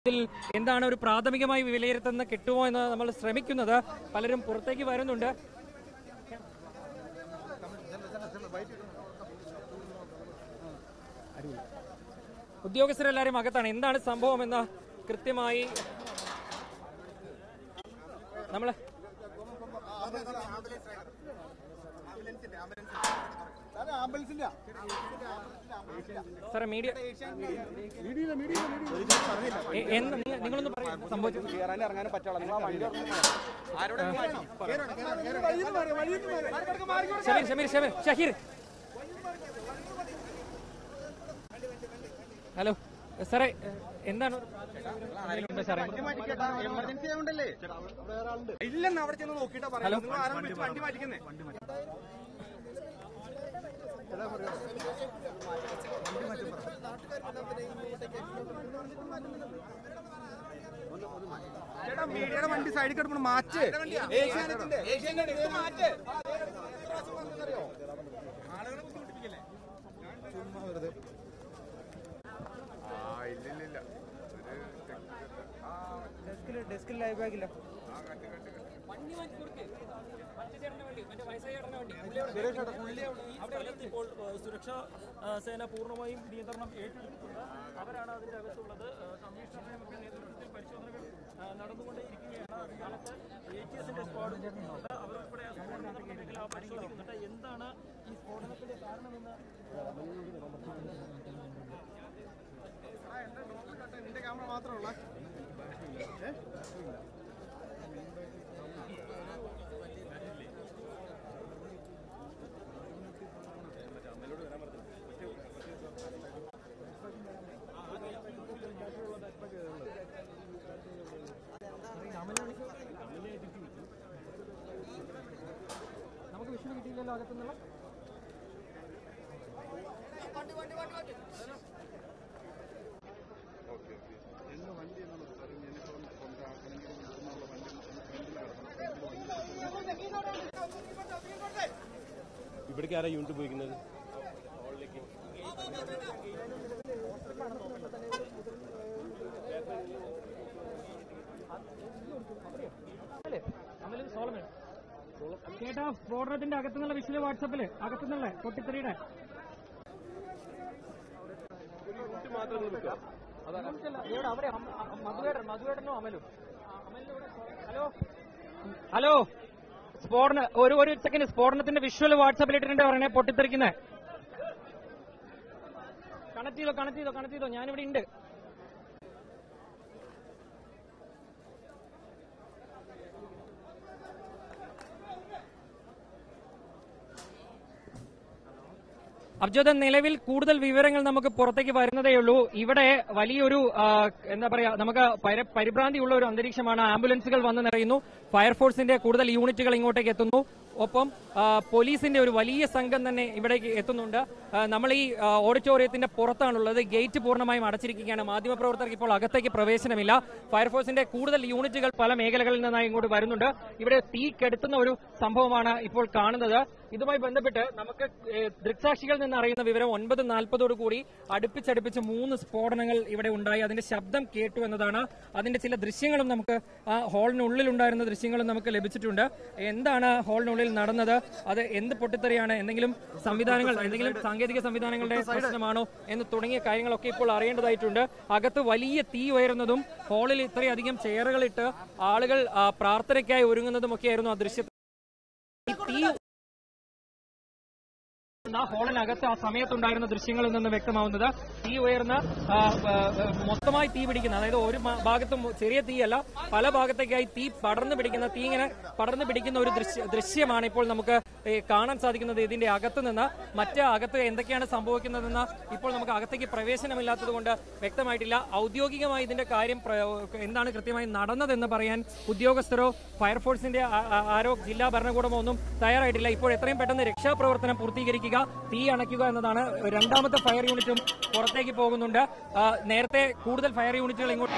ഇതിൽ എന്താണ് ഒരു പ്രാഥമികമായി വിലയിരുത്തുന്ന കിട്ടുമോ എന്ന് നമ്മൾ ശ്രമിക്കുന്നത് പലരും പുറത്തേക്ക് വരുന്നുണ്ട് ഉദ്യോഗസ്ഥരെല്ലാവരും അകത്താണ് എന്താണ് സംഭവം എന്ന് കൃത്യമായി നമ്മള് സാറേ മീഡിയ എ- എന്ന് നിങ്ങ- നിങ്ങളൊന്ന് പറയൂ സംഭവിച്ചത് കയറാൻ ഇറങ്ങാനും പറ്റുള്ള നിങ്ങൾ ആ വണ്ടി ഷമീർ ഷമീർ ഷമീർ ഷഹീർ ഹലോ സാറേ എന്താണ് ഒരു ഉണ്ട് സാറേ എമർജൻസി ആയതുകൊണ്ടല്ലേ ഇല്ലെന്ന് അവിടെ ചെന്ന് നോക്കിയിട്ടാ പറയാം നിങ്ങൾ ആരും വിളിച്ച് വണ്ടി മാറ്റിക്കുന്നേ ചേട്ടാ മീഡിയയുടെ വണ്ടി സൈഡിൽ കിടപ്പണം മാറ്റ് ഏഷ്യാനെറ്റിന്റെ ഏഷ്യാനെറ്റ് മാറ്റ് ഡെസ്കിൽ ലൈവ് ബാഗില്ല വണ്ടി മാറ്റി കൊടുക്ക്. മറ്റേ ചേട്ടന്റെ വണ്ടി, മറ്റേ വയസ്സായ ചേട്ടന്റെ വണ്ടി. പുള്ളി അവിടെ- അവിടെ ഇപ്പോൾ ഏഹ്, സുരക്ഷാ ഏഹ്, സേന പൂർണ്ണമായും നിയന്ത്രണം ഏറ്റെടുത്തിട്ടുണ്ട് അവരാണ് അതിന്റെ അകത്തുള്ളത് ഏഹ്, കമ്മീഷണറുടെ ഒക്കെ നേതൃത്വത്തിൽ പരിശോധനകൾ ഏഹ്, നടന്നുകൊണ്ടേയിരിക്കുകയാണ് കാലത്ത് എ ടി എസിന്റെ സ്ക്വാഡ് ചേർന്നിട്ടുണ്ട് അവരുൾപ്പെടെ ആ സ്ഫോടനം നടന്നിട്ടുണ്ടെങ്കിൽ ആ പരിശോധിക്കുന്നുണ്ട് എന്താണ് ഈ സ്ഫോടനത്തിന്റെ കാരണമെന്ന് നിന്റെ ക്യാമറ മാത്രമുള്ള നമുക്ക് വിഷയം കിട്ടിയില്ലല്ലോ അകത്തുനിന്നുള്ള ഇവിടേക്ക് ആരാ യൂണിറ്റ് പോയിരിക്കുന്നത് അമല് സോളമൻ ചേട്ടാ സ്ഫോടനത്തിന്റെ അകത്തുനിന്നുള്ള വിഷയ വാട്സപ്പില് അകത്തുനിന്നുള്ള പൊട്ടിത്തെറിയുടെ ഇവിടെ അവിടെ അമ- അ- മധുവേടൻ മധുവേടനോ അമലും ആ, അമലിന്റെ കൂടെ സോ- ഹലോ ഹലോ സ്ഫോടന ഒരു ഒരു സെക്കൻഡ് സ്ഫോടനത്തിന്റെ വിഷ്വൽ വാട്സപ്പിൽ ഇട്ടിട്ടുണ്ട് പറയണേ പൊട്ടിത്തെറിക്കുന്നത് കണക്ട് ചെയ്തോ കണക്ട് ചെയ്തോ കണക്ട് ചെയ്തോ ഞാനിവിടെ ഉണ്ട് അബ്ജോദ് നിലവിൽ കൂടുതൽ വിവരങ്ങൾ നമുക്ക് പുറത്തേക്ക് വരുന്നതേ ഉള്ളൂ ഇവിടെ വലിയൊരു ആ, എന്താ പറയാ നമുക്ക് പരി- പരിഭ്രാന്തിയുള്ള ഒരു അന്തരീക്ഷമാണ് ആംബുലൻസുകൾ വന്ന് നിറയുന്നു ഫയർഫോഴ്സിന്റെ കൂടുതൽ യൂണിറ്റുകൾ ഇങ്ങോട്ടേക്ക് എത്തുന്നു ഒപ്പം ആ, പോലീസിന്റെ ഒരു വലിയ സംഘം തന്നെ ഇവിടേക്ക് എത്തുന്നുണ്ട് ആ, നമ്മൾ ഈ ആ, ഓഡിറ്റോറിയത്തിന്റെ പുറത്താണുള്ളത് ഗേറ്റ് പൂർണ്ണമായും അടച്ചിരിക്കുകയാണ് മാധ്യമപ്രവർത്തകർക്ക് ഇപ്പോൾ അകത്തേക്ക് പ്രവേശനമില്ല ഫയർഫോഴ്സിന്റെ കൂടുതൽ യൂണിറ്റുകൾ പല മേഖലകളിൽ നിന്നായി ഇങ്ങോട്ട് വരുന്നുണ്ട് ഇവിടെ തീ കെടുത്തുന്ന ഒരു സംഭവമാണ് ഇപ്പോൾ കാണുന്നത് ഇതുമായി ബന്ധപ്പെട്ട് നമുക്ക് ഏഹ്, ദൃക്സാക്ഷികളിൽ നിന്ന് അറിയുന്ന വിവരം ഒൻപത് നാൽപ്പതോടു കൂടി അടുപ്പിച്ചടുപ്പിച്ച് മൂന്ന് സ്ഫോടനങ്ങൾ ഇവിടെ ഉണ്ടായി അതിന്റെ ശബ്ദം കേട്ടു എന്നതാണ് അതിന്റെ ചില ദൃശ്യങ്ങളും നമുക്ക് ആ ഹാളിനുള്ളിൽ ഉണ്ടായിരുന്ന ദൃശ്യങ്ങളും നമുക്ക് ലഭിച്ചിട്ടുണ്ട് എന്താണ് ഹാളിനുള്ളിൽ നടന്നത് അത് എന്ത് പൊട്ടിത്തെറിയാണ് എന്തെങ്കിലും സംവിധാനങ്ങൾ എന്തെങ്കിലും സാങ്കേതിക സംവിധാനങ്ങളുടെ പ്രശ്നമാണോ എന്ന് തുടങ്ങിയ കാര്യങ്ങളൊക്കെ ഇപ്പോൾ അറിയേണ്ടതായിട്ടുണ്ട് അകത്ത് വലിയ തീ ഉയരുന്നതും ഹാളിൽ ഇത്രയധികം ചെയറുകളിട്ട് ആളുകൾ ആ, പ്രാർത്ഥനയ്ക്കായി ഒരുങ്ങുന്നതുമൊക്കെയായിരുന്നു ആ ദൃശ്യത്തിൽ ഈ തീ ആ ഹോളിനകത്ത് ആ സമയത്തുണ്ടായിരുന്ന ദൃശ്യങ്ങളിൽ നിന്ന് വ്യക്തമാവുന്നത് തീ ഉയർന്ന ആ, ആ, ആ, മൊത്തമായി തീ പിടിക്കുന്ന അതായത് ഒരു മ- ഭാഗത്ത് മു- ചെറിയ തീയല്ല പല ഭാഗത്തേക്കായി തീ പടർന്നു പിടിക്കുന്ന തീ ഇങ്ങനെ പടർന്നു പിടിക്കുന്ന ഒരു ദൃശ്യ ദൃശ്യമാണ് ഇപ്പോൾ നമുക്ക് ഏ, കാണാൻ സാധിക്കുന്നത് ഇതിന്റെ അകത്ത് നിന്ന് മറ്റ് അകത്ത് എന്തൊക്കെയാണ് സംഭവിക്കുന്നതെന്ന് ഇപ്പോൾ നമുക്ക് അകത്തേക്ക് പ്രവേശനമില്ലാത്തത് കൊണ്ട് വ്യക്തമായിട്ടില്ല ഔദ്യോഗികമായി ഇതിന്റെ കാര്യം പ്ര- എന്താണ് കൃത്യമായി നടന്നതെന്ന് പറയാൻ ഉദ്യോഗസ്ഥരോ ഫയർഫോഴ്സിന്റെ ആ- ആ- ആരോ ജില്ലാ ഭരണകൂടമോ ഒന്നും തയ്യാറായിട്ടില്ല ഇപ്പോൾ എത്രയും പെട്ടെന്ന് രക്ഷാപ്രവർത്തനം പൂർത്തീകരിക്കുക തീ അണയ്ക്കുക എന്നതാണ് രണ്ടാമത്തെ ഫയർ യൂണിറ്റും പുറത്തേക്ക് പോകുന്നുണ്ട് ആ, നേരത്തെ കൂടുതൽ ഫയർ യൂണിറ്റുകൾ ഇങ്ങോട്ട്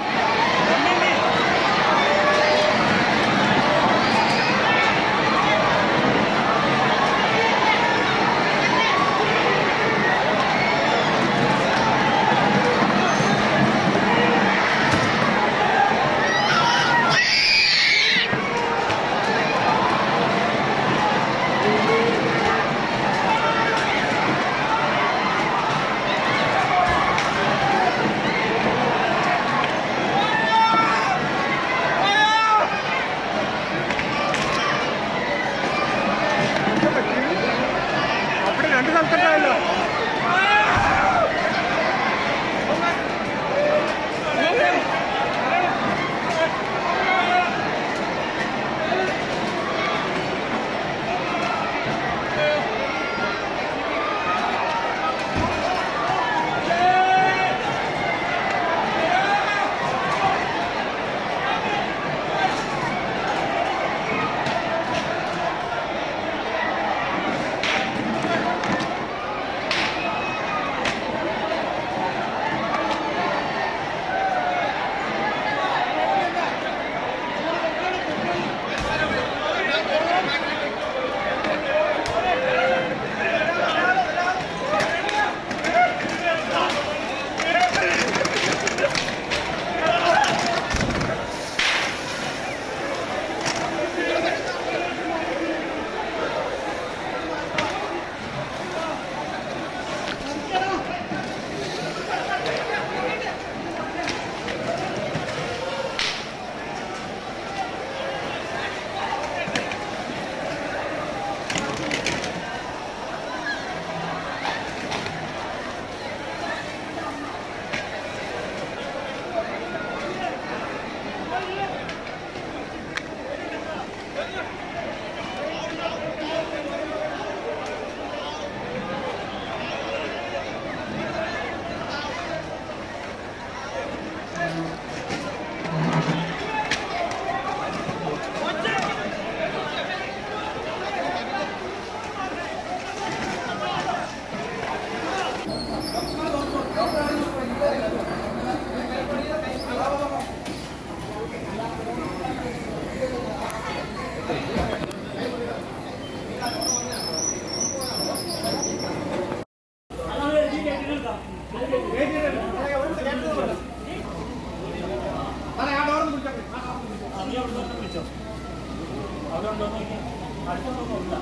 അതുണ്ടോ നോക്കി അടുത്തൊന്നുമില്ല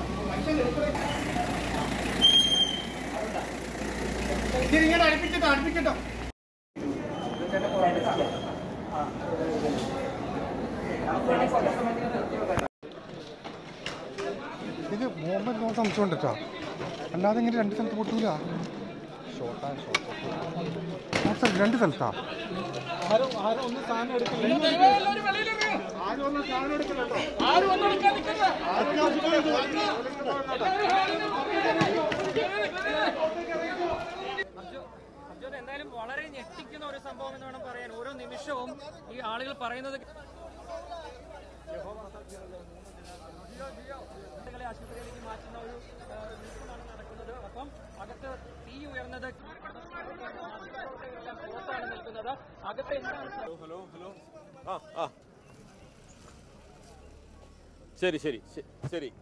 ഇങ്ങനെ അടുപ്പിച്ചിട്ടോ അടുപ്പിച്ചിട്ടോ ഇത് മുഹമ്മദ് നോ സംശയം ഉണ്ട് കേട്ടോ അല്ലാതെ ഇങ്ങനെ രണ്ട് സ്ഥലത്ത് പൊട്ടൂല ഷോർട്ടാ ഷോർട്ട് രണ്ട് സ്ഥലത്താ ആരും ആരും ഒന്നും സാധനം എടുക്കില്ല ആരും ഒന്നും സാധനം എടുക്കില്ലട്ടോ അർജുൻ എന്തായാലും വളരെ ഞെട്ടിക്കുന്ന ഒരു സംഭവം എന്ന് വേണം പറയാൻ ഓരോ നിമിഷവും ഈ ആളുകൾ പറയുന്നത് കളെ ആശുപത്രിയിലേക്ക് മാറ്റുന്ന ഒരു ആ, നീക്കമാണ് നടക്കുന്നത് അപ്പം അകത്ത് തീ ഉയർന്നത് എല്ലാം പുറത്താണ് നിൽക്കുന്നത് അകത്ത് എന്താണ് സംഭവം? ഹലോ ഹലോ ആ ആ ശരി ശരി ശ- ശരി